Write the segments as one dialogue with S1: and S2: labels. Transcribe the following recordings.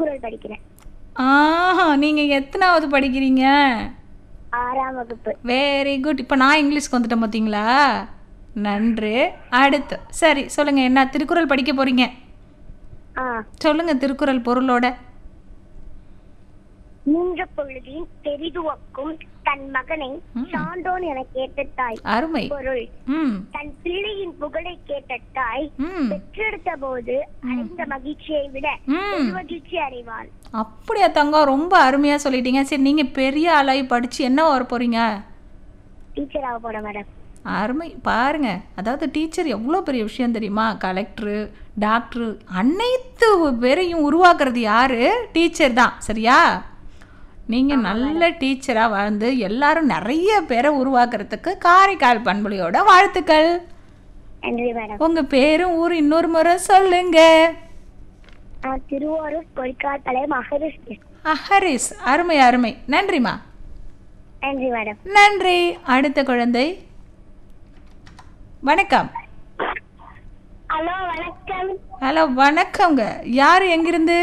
S1: திருக்குறள் படிக்கிறேன்
S2: ஆஹா நீங்கள் எத்தனாவது படிக்கிறீங்க
S1: ஆறாம் வகுப்பு
S2: வெரி குட் இப்போ நான் இங்கிலீஷ்க்கு வந்துட்டேன் பார்த்தீங்களா நன்று அடுத்து சரி சொல்லுங்கள் என்ன திருக்குறள் படிக்க போகிறீங்க
S1: ஆ
S2: சொல்லுங்கள் திருக்குறள் பொருளோட
S1: நின்ற பொழுதின் பெரிதுவக்கும் தன் மகனை சான்றோன் என கேட்ட தாய்
S2: அருமை
S1: பொருள்
S2: ம்
S1: தன் பிள்ளையின் புகழை கேட்ட தாய்
S2: ம்
S1: பெற்றெடுத்த போது அடைந்த மகிழ்ச்சியை விட
S2: ம்
S1: மகிழ்ச்சி அடைவாள்
S2: அப்படியா தங்கம் ரொம்ப அருமையாக சொல்லிட்டீங்க சரி நீங்கள் பெரிய ஆளாகி படித்து என்ன வர போகிறீங்க
S1: டீச்சர் ஆக போன மேடம்
S2: அருமை பாருங்க அதாவது டீச்சர் எவ்வளோ பெரிய விஷயம் தெரியுமா கலெக்டரு டாக்டரு அனைத்து பேரையும் உருவாக்குறது யாரு டீச்சர் தான் சரியா நீங்கள் நல்ல டீச்சராக வாழ்ந்து எல்லாரும் நிறைய பேரை உருவாக்குறதுக்கு காரைக்கால் பண்புலியோட வாழ்த்துக்கள்
S1: நன்றி மேடம்
S2: உங்கள் பேரும் ஊர் இன்னொரு முறை சொல்லுங்க
S1: நான் திருவாரூர் கொடிக்காத்தலை மகரிஷ்
S2: ஹரிஸ் அருமை அருமை நன்றிம்மா
S1: நன்றி மேடம்
S2: நன்றி அடுத்த குழந்தை வணக்கம்
S1: ஹலோ வணக்கம்
S2: ஹலோ வணக்கங்க யார் எங்கிருந்து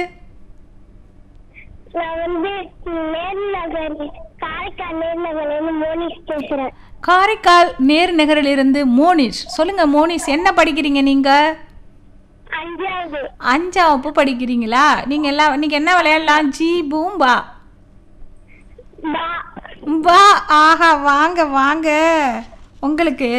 S1: நான் வந்து நேர்நகர் காரைக்கால் நேர்நகர்லேருந்து மோனிஷ் பேசுறேன்
S2: காரைக்கால் நேர் நகரிலிருந்து மோனிஷ் சொல்லுங்க மோனிஷ் என்ன படிக்கிறீங்க நீங்க
S1: அஞ்சாவது
S2: அஞ்சாம் வகுப்பு படிக்கிறீங்களா நீங்க எல்லாம் நீங்க என்ன விளையாடலாம் ஜி பூம் பா
S1: பா
S2: வா ஆஹா வாங்க வாங்க உங்களுக்கு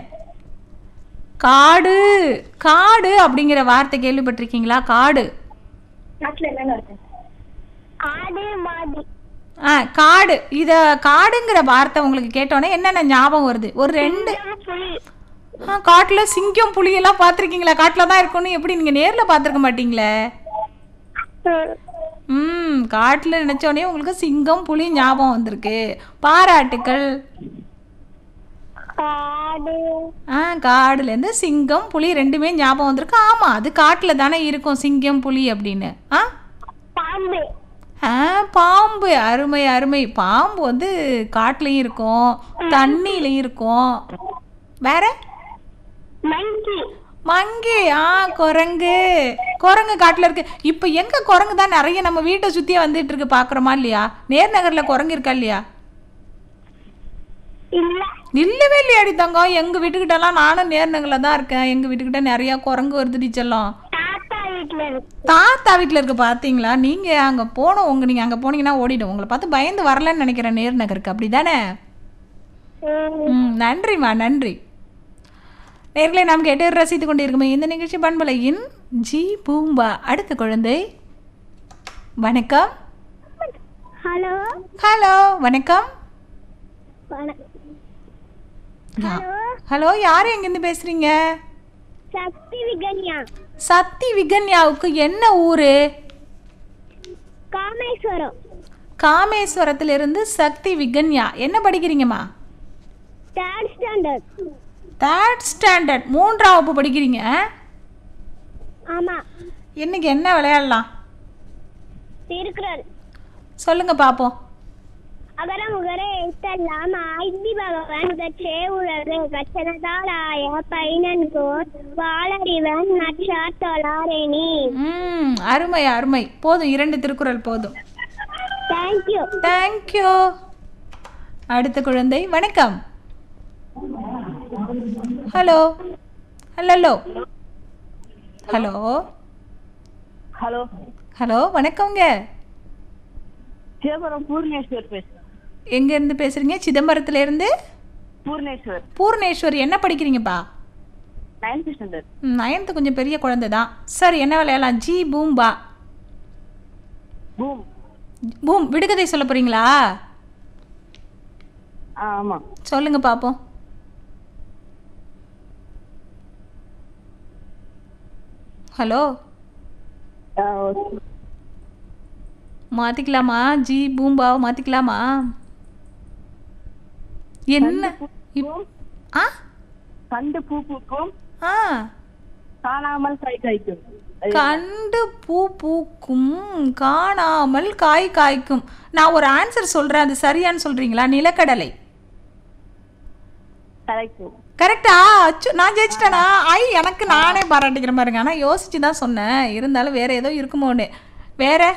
S2: காடு காடு அப்படிங்கிற வார்த்தை கேள்விப்பட்டிருக்கீங்களா காடு
S1: நாட்டில் என்னென்ன இருக்கு ஆடு மாடு
S2: ஆ காடு இத காடுங்கிற வார்த்தை உங்களுக்கு கேட்டோன்னே என்னென்ன ஞாபகம் வருது ஒரு ரெண்டு
S1: புலி
S2: ஆ காட்டில் சிங்கம் புலியெல்லாம் பார்த்துருக்கீங்களா காட்டில் தான் இருக்கும்னு எப்படி நீங்கள் நேரில் பார்த்துருக்க மாட்டீங்களே ம் காட்டில் நினச்சோடனே உங்களுக்கு சிங்கம் புலி ஞாபகம் வந்திருக்கு பாராட்டுக்கள்
S1: ஆடு
S2: ஆ காடுலேருந்து சிங்கம் புலி ரெண்டுமே ஞாபகம் வந்திருக்கு ஆமாம் அது காட்டில் தானே இருக்கும் சிங்கம் புலி அப்படின்னு ஆ
S1: பாம்பு
S2: ஆ பாம்பு அருமை அருமை பாம்பு வந்து காட்டுலையும் இருக்கும் தண்ணியிலையும் இருக்கும் வேற
S1: மங்கி
S2: மங்கி ஆ குரங்கு குரங்கு காட்டில் இருக்கு இப்போ எங்க குரங்கு தான் நிறைய நம்ம வீட்டை சுற்றியே வந்துட்டு இருக்கு பார்க்குறோமா இல்லையா நேர்நகரில் குரங்கு இருக்கா இல்லையா
S1: இல்ல
S2: இல்லவே இல்லையாடி தங்கம் எங்கள் வீட்டுக்கிட்டலாம் நானும் நேர்நகரில் தான் இருக்கேன் எங்கள் வீட்டுக்கிட்ட நிறையா குரங்கு வருது டீச்சர்லாம்
S1: தாத்தா வீட்டுல இருக்கு
S2: தாத்தா வீட்டில் இருக்கு பார்த்தீங்களா நீங்கள் அங்கே போனோம் உங்க நீங்கள் அங்கே போனீங்கன்னா ஓடிடும் உங்களை பார்த்து பயந்து வரலன்னு நினைக்கிறேன் நேர்நகருக்கு அப்படி தானே ம் நன்றிம்மா நன்றி நேர்களை நாம் கேட்டு ரசித்து கொண்டிருக்குமே இந்த நிகழ்ச்சி பண்பலையின் ஜி பூம்பா அடுத்த குழந்தை வணக்கம்
S1: ஹலோ
S2: ஹலோ வணக்கம் யா- ஹலோ யார் எங்கேருந்து பேசுறீங்க
S1: சக்தி விகன்யா
S2: சக்தி விகன்யாவுக்கு என்ன ஊரு
S1: காமேஸ்வரம்
S2: காமேஸ்வரத்திலிருந்து சக்தி விகன்யா என்ன படிக்கிறீங்கம்மா
S1: தேர்ட் ஸ்டாண்டர்ட்
S2: தேர்ட் ஸ்டாண்டர்ட் மூன்றாம் வகுப்பு படிக்கிறீங்க
S1: ஆமா
S2: இன்னைக்கு என்ன விளையாடலாம்
S1: திருக்குறள்
S2: சொல்லுங்க பார்ப்போம்
S1: அகர முகர எழுத்தெல்லாம் ஆய்தி பகவான் முதற்றே உலகு கச்சனதாலாய பைனன்கோர் வாழறிவன் நற்றார் தொழாரெனி
S2: ம் அருமை அருமை போதும் இரண்டு திருக்குறள் போதும்
S1: தேங்க்யூ
S2: தேங்க்யூ அடுத்த குழந்தை வணக்கம் hello hello hello
S3: hello
S2: hello வணக்கங்க
S3: சிதம்பரம் பூர்ணேஸ்வர் பேசுறேன்
S2: எங்க இருந்து பேசுறீங்க சிதம்பரத்துல இருந்து
S3: பூர்ணேஸ்வர்
S2: பூர்ணேஸ்வர் என்ன படிக்கிறீங்கப்பா
S3: நைன்த் ஸ்டாண்டர்ட்
S2: நயன்த்து கொஞ்சம் பெரிய குழந்தை தான் சரி என்ன விளையாடலாம் ஜி பூம் பா
S3: பூம்
S2: பூம் விடுகதை சொல்ல போறீங்களா
S3: ஆ ஆமா
S2: சொல்லுங்க பார்ப்போம் ஹலோ
S3: ஆ, ஓகே.
S2: மாத்திக்கலாமா ஜி பூம்பாவை மாத்திக்கலாமா என்ன இப்- ஆ
S3: கண்டு பூ பூக்கும்
S2: ஆ
S3: காணாமல் கை காய்க்கும்
S2: கண்டு பூ பூக்கும் காணாமல் காய் காய்க்கும் நான் ஒரு ஆன்சர் சொல்றேன் அது சரியான்னு சொல்றீங்களா நிலக்கடலை
S3: கரெக்ட்
S2: கரெக்டா அச்சு நான் ஜெயிச்சிட்டேனா ஐ எனக்கு நானே பாராட்டிக்கிற பாருங்க ஆனால் யோசிச்சு தான் சொன்னேன் இருந்தாலும் வேற ஏதோ இருக்குமோன்னு வேற